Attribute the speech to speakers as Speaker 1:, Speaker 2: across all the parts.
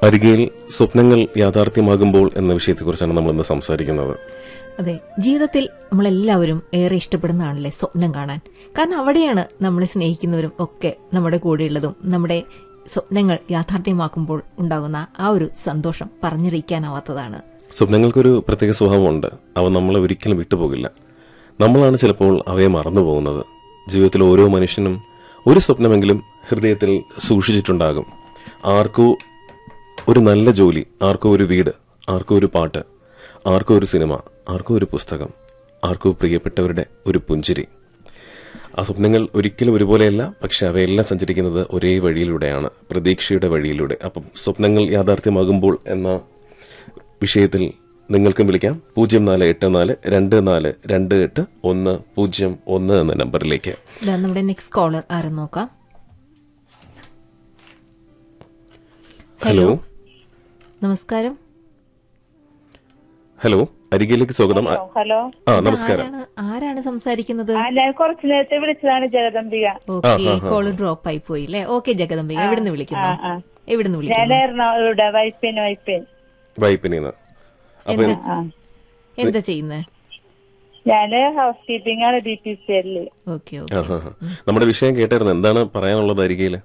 Speaker 1: അരികയിൽ സ്വപ്നങ്ങൾ യാഥാർത്ഥ്യമാകുമ്പോൾ എന്ന വിഷയത്തെക്കുറിച്ചാണ് നമ്മൾ ഇന്ന് സംസാരിക്കുന്നത്
Speaker 2: അതെ ജീവിതത്തിൽ നമ്മളെല്ലാവരും ഏറെ ഇഷ്ടപ്പെടുന്നതാണല്ലേ സ്വപ്നം കാണാൻ കാരണം അവിടെയാണ് നമ്മളെ സ്നേഹിക്കുന്നവരും ഒക്കെ നമ്മുടെ കൂടെയുള്ളതും നമ്മുടെ സ്വപ്നങ്ങൾ യാഥാർത്ഥ്യമാക്കുമ്പോൾ ഉണ്ടാകുന്ന ആ ഒരു സന്തോഷം പറഞ്ഞറിയിക്കാനാവാത്തതാണ്
Speaker 1: സ്വപ്നങ്ങൾക്കൊരു പ്രത്യേക സ്വഭാവമുണ്ട് അവ നമ്മളെ ഒരിക്കലും വിട്ടുപോകില്ല നമ്മളാണ് ചിലപ്പോൾ അവയെ മറന്നു പോകുന്നത് ജീവിതത്തിൽ ഓരോ മനുഷ്യനും ഒരു സ്വപ്നമെങ്കിലും ഹൃദയത്തിൽ സൂക്ഷിച്ചിട്ടുണ്ടാകും ആർക്കോ ഒരു നല്ല ജോലി ആർക്കോ ഒരു വീട് ആർക്കോ ഒരു പാട്ട് ആർക്കോ ഒരു സിനിമ ആർക്കോ ഒരു പുസ്തകം ആർക്കോ പ്രിയപ്പെട്ടവരുടെ ഒരു പുഞ്ചിരി ആ സ്വപ്നങ്ങൾ ഒരിക്കലും ഒരുപോലെയല്ല പക്ഷെ അവയെല്ലാം സഞ്ചരിക്കുന്നത് ഒരേ വഴിയിലൂടെയാണ് പ്രതീക്ഷയുടെ വഴിയിലൂടെ അപ്പം സ്വപ്നങ്ങൾ യാഥാർത്ഥ്യമാകുമ്പോൾ എന്ന വിഷയത്തിൽ നിങ്ങൾക്കും വിളിക്കാം പൂജ്യം നാല് എട്ട് നാല് രണ്ട് നാല് രണ്ട് എട്ട് ഒന്ന് പൂജ്യം ഒന്ന് എന്ന നമ്പറിലേക്ക്
Speaker 2: ഇതാ നമ്മുടെ നെക്സ്റ്റ് കോളർ ആരെന്ന് നോക്കാം
Speaker 1: ഹലോ
Speaker 2: നമസ്കാരം
Speaker 1: ഹലോ അരികിലേക്ക് സ്വാഗതം ആ-
Speaker 3: ഹലോ
Speaker 1: ആ നമസ്കാരം
Speaker 2: ആരാണ് ആരാണ് സംസാരിക്കുന്നത്
Speaker 3: ആ ഞാൻ കുറച്ചു നേരത്തെ വിളിച്ചതാണ് ജഗദംബിക
Speaker 2: ഓക്കെ കോള് ഡ്രോപ്പ് ആയി പോയി അല്ലേ ഓക്കെ ജഗദംബിക എവിടുന്ന് വിളിക്കുന്നു
Speaker 3: ആ.
Speaker 2: എവിടുന്ന്
Speaker 3: ഞാൻ
Speaker 2: വിളിക്കുന്നു
Speaker 3: എറണാകുളം വൈപ്പിൻ വൈപ്പിൻ
Speaker 1: വൈപ്പിനിന്ന് അപ്പൊ
Speaker 2: എന്താ എന്താ ചെയ്യുന്നത്
Speaker 3: ഞാന് ഹൗസ് കീപ്പിംഗ് ആണ് ഡി പി സി എല്ലിൽ
Speaker 2: ഓക്കെ
Speaker 1: ആ, ആ, ആ. നമ്മുടെ വിഷയം കേട്ടായിരുന്നു എന്താണ് പറയാനുള്ളത് അരികയില്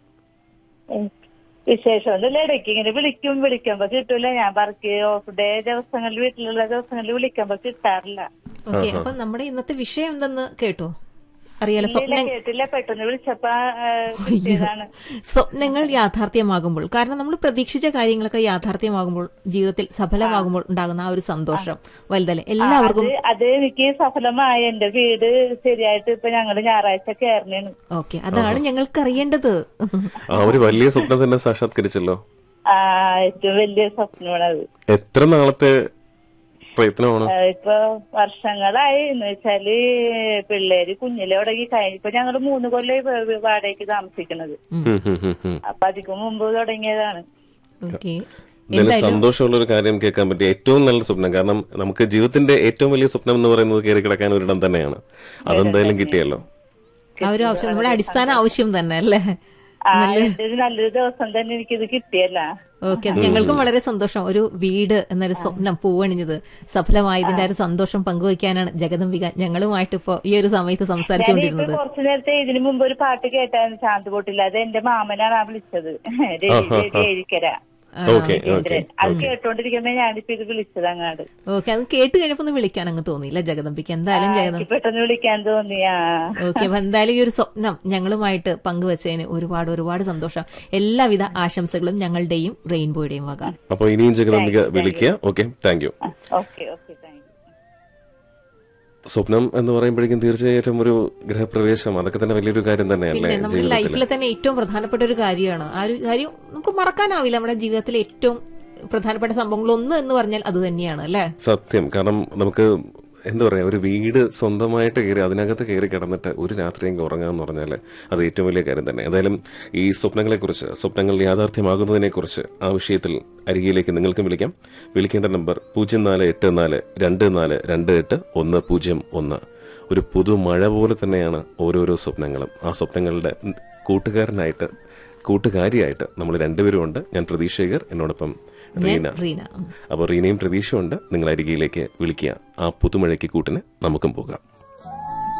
Speaker 3: വിശേഷം ഒന്നുമില്ല ഇടയ്ക്ക് ഇങ്ങനെ വിളിക്കും വിളിക്കുമ്പോ കിട്ടൂല ഞാൻ വർക്ക് ഓഫ് ഡേ ദിവസങ്ങളിൽ വീട്ടിലുള്ള ദിവസങ്ങളിൽ വിളിക്കുമ്പോ കിട്ടാറില്ല
Speaker 2: ഓക്കെ അപ്പൊ നമ്മുടെ ഇന്നത്തെ വിഷയം എന്തെന്ന് കേട്ടോ അറിയാലോ
Speaker 3: ഇല്ല
Speaker 2: സ്വപ്നം
Speaker 3: കേട്ടില്ല പെട്ടെന്ന് വിളിച്ചപ്പോ ആ, കിട്ടിയതാണ്
Speaker 2: സ്വപ്നങ്ങൾ യാഥാർത്ഥ്യമാകുമ്പോൾ കാരണം നമ്മൾ പ്രതീക്ഷിച്ച കാര്യങ്ങളൊക്കെ യാഥാർത്ഥ്യമാകുമ്പോൾ ജീവിതത്തിൽ സഫലമാകുമ്പോൾ ഉണ്ടാകുന്ന ആ ഒരു സന്തോഷം വലുതല്ലേ എല്ലാവർക്കും
Speaker 3: അത് അത് എനിക്ക് സഫലമായ എന്റെ വീട് ശരിയായിട്ട് ഇപ്പൊ ഞങ്ങള് ഞായറാഴ്ച കയറണേണ്
Speaker 2: ഓക്കെ അതാണ് ഞങ്ങൾക്ക് അറിയേണ്ടത്
Speaker 1: ആ ഒരു വലിയ സ്വപ്നം തന്നെ സാക്ഷാത്കരിച്ചല്ലോ
Speaker 3: ആ ഏറ്റവും വലിയ സ്വപ്നമാണത്
Speaker 1: എത്ര നാളത്തെ പ്രയത്നമാണ്
Speaker 3: ആ, ഇപ്പൊ വർഷങ്ങളായി എന്ന് വെച്ചാല് പിള്ളേര് കുഞ്ഞിലെ തുടങ്ങി കഴിഞ്ഞു ഇപ്പൊ ഞങ്ങള് മൂന്ന് കൊല്ലം വാടകയ്ക്ക് താമസിക്കുന്നത്
Speaker 1: ഉം, ഉം, ഉം, ഉം.
Speaker 3: അപ്പൊ അതിക്ക് മുമ്പ് തുടങ്ങിയതാണ്
Speaker 2: ഓക്കെ
Speaker 1: ഇതിൽ സന്തോഷമുള്ള ഒരു കാര്യം കേൾക്കാൻ പറ്റിയ ഏറ്റവും നല്ല സ്വപ്നം കാരണം നമുക്ക് ജീവിതത്തിന്റെ ഏറ്റവും വലിയ സ്വപ്നം എന്ന് പറയുന്നത് കയറി കിടക്കാൻ ഒരിടം തന്നെയാണ് അതെന്തായാലും കിട്ടിയല്ലോ
Speaker 2: ആ ഒരു ആവശ്യം നമ്മുടെ അടിസ്ഥാന ആവശ്യം തന്നെ അല്ലേ
Speaker 3: ആ എന്റെ ഒരു നല്ലൊരു ദിവസം തന്നെ എനിക്കിത് കിട്ടിയല്ല
Speaker 2: ഓക്കെ ഞങ്ങൾക്കും വളരെ സന്തോഷം ഒരു വീട് എന്നൊരു സ്വപ്നം പൂവണിഞ്ഞത് സഫലമായതിന്റെ ആ ഒരു സന്തോഷം പങ്കുവയ്ക്കാനാണ് ജഗദംബിക ഞങ്ങളുമായിട്ട് ഇപ്പോ ഈ ഒരു സമയത്ത്
Speaker 3: ഞാനിപ്പോ
Speaker 2: സംസാരിച്ചുകൊണ്ടിരുന്നത്
Speaker 3: കുറച്ചു നേരത്തെ ഇതിനു മുമ്പ് ഒരു പാട്ട് കേട്ടായിരുന്നു ശാന്ത് പോട്ടില്ല അത് എന്റെ മാമനാണ് ആ വിളിച്ചത് ഏരിക്കര
Speaker 1: ഓക്കെ ഓക്കെ
Speaker 3: ഇന്ദ്രൻ അത് കേട്ടോണ്ടിരിക്കുമ്പോ ഞാനിപ്പോ ഇത് വിളിച്ചത് അങ്ങാട്
Speaker 2: ഓക്കെ അത് കേട്ട് കഴിഞ്ഞപ്പോ ഒന്ന് വിളിക്കാൻ അങ്ങ് തോന്നിയില്ല ജഗദംബിക്ക് എന്തായാലും ജഗദം
Speaker 3: എനിക്ക് പെട്ടെന്ന് വിളിക്കാൻ തോന്നിയാ
Speaker 2: ഓക്കെ അപ്പൊ എന്തായാലും ഈ ഒരു സ്വപ്നം ഞങ്ങളുമായിട്ട് പങ്കുവച്ചതിന് ഒരുപാട് ഒരുപാട് സന്തോഷം എല്ലാവിധ ആശംസകളും ഞങ്ങളുടെയും റെയിൻബോയുടെയും വക
Speaker 1: അപ്പൊ ഇനിയും ജഗദംബിക വിളിക്കുക okay thank you
Speaker 3: okay okay thank you
Speaker 1: സ്വപ്നം എന്ന് പറയുമ്പോഴേക്കും തീർച്ചയായിട്ടും ഒരു ഗ്രഹപ്രവേശം അതൊക്കെ തന്നെ വലിയൊരു കാര്യം തന്നെയല്ലേ
Speaker 2: പിന്നെ നമ്മുടെ
Speaker 1: ജീവിതത്തിൽ
Speaker 2: ലൈഫിൽ തന്നെ ഏറ്റവും പ്രധാനപ്പെട്ട ഒരു കാര്യമാണ് ആ ഒരു കാര്യം നമുക്ക് മറക്കാനാവില്ല നമ്മുടെ ജീവിതത്തിലെ ഏറ്റവും പ്രധാനപ്പെട്ട സംഭവങ്ങൾ ഒന്ന് എന്ന് പറഞ്ഞാൽ അത് തന്നെയാണ് അല്ലെ
Speaker 1: സത്യം കാരണം നമുക്ക് എന്താ പറയാ ഒരു വീട് സ്വന്തമായിട്ട് കയറി അതിനകത്ത് കയറി കിടന്നിട്ട് ഒരു രാത്രിയെങ്കിൽ ഉറങ്ങാന്ന് പറഞ്ഞാൽ അത് ഏറ്റവും വലിയ കാര്യം തന്നെ ഏതായാലും ഈ സ്വപ്നങ്ങളെക്കുറിച്ച് സ്വപ്നങ്ങൾ യാഥാർത്ഥ്യമാകുന്നതിനെക്കുറിച്ച് ആ വിഷയത്തിൽ അരികിലേക്ക് നിങ്ങൾക്കും വിളിക്കാം വിളിക്കേണ്ട നമ്പർ പൂജ്യം നാല് എട്ട് നാല് രണ്ട് നാല് രണ്ട് എട്ട് ഒന്ന് പൂജ്യം ഒന്ന് ഒരു പുതു മഴ പോലെ തന്നെയാണ് ഓരോരോ സ്വപ്നങ്ങളും ആ സ്വപ്നങ്ങളുടെ കൂട്ടുകാരനായിട്ട് കൂട്ടുകാരിയായിട്ട് നമ്മൾ രണ്ടുപേരും ഉണ്ട് ഞാൻ പ്രതീക്ഷകർ എന്നോടൊപ്പം റീന
Speaker 2: റീന ഉം.
Speaker 1: അപ്പോൾ റീനയും പ്രതീക്ഷയുണ്ട് നിങ്ങൾ അരികയിലേക്ക് വിളിക്കുക ആ പുതുമഴയ്ക്ക് കൂട്ടിന് നമുക്കും പോകാം